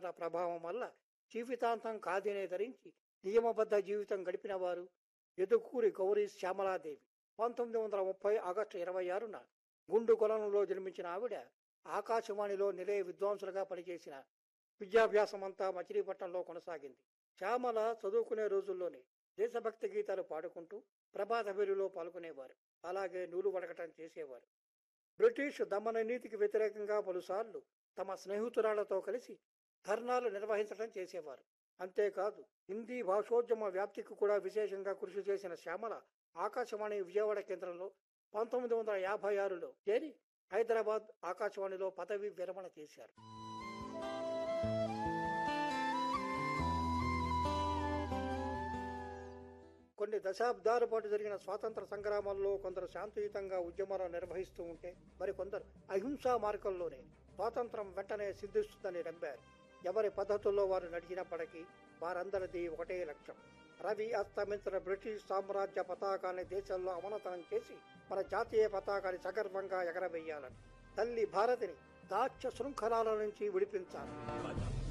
సంస్కారాల ప్రభావం వల్ల జీవితాంతం ఖాదీనే ధరించి నియమబద్ధ జీవితం గడిపిన వారు ఎదుకూరి గౌరీ శ్యామలాదేవి పంతొమ్మిది వందల ముప్పై ఆగస్టు ఇరవై ఆరున గుండు కొలంలో జన్మించిన ఆవిడ ఆకాశవాణిలో నిలయ విద్వాంసులుగా పనిచేసిన విద్యాభ్యాసమంతా మచిలీపట్నంలో కొనసాగింది శ్యామల చదువుకునే రోజుల్లోనే దేశభక్తి గీతాలు పాడుకుంటూ ప్రభాత భేరిలో పాల్గొనేవారు అలాగే నూలు వడకటం చేసేవారు బ్రిటిష్ దమన నీతికి వ్యతిరేకంగా పలుసార్లు తమ స్నేహితురాళ్లతో కలిసి ధర్నాలు నిర్వహించడం చేసేవారు అంతేకాదు హిందీ భాషోద్యమ వ్యాప్తికి కూడా విశేషంగా కృషి చేసిన శ్యామల ఆకాశవాణి విజయవాడ కేంద్రంలో పంతొమ్మిది వందల యాభై ఆరులో చేరి హైదరాబాద్ ఆకాశవాణిలో పదవి విరమణ చేశారు కొన్ని దశాబ్దాల పాటు జరిగిన స్వాతంత్ర సంగ్రామాల్లో కొందరు శాంతియుతంగా ఉద్యమాలు నిర్వహిస్తూ ఉంటే మరికొందరు అహింసా మార్గంలోనే స్వాతంత్రం వెంటనే సిద్ధిస్తుందని నమ్మారు ఎవరి పద్ధతుల్లో వారు నడిచినప్పటికీ వారందరిది ఒకటే లక్ష్యం రవి అస్తమించిన బ్రిటిష్ సామ్రాజ్య పతాకాన్ని దేశంలో అవనతనం చేసి మన జాతీయ పతాకాన్ని సగర్వంగా ఎగరవేయాలని తల్లి భారతిని దాస్య శృంఖలాల నుంచి విడిపించాలి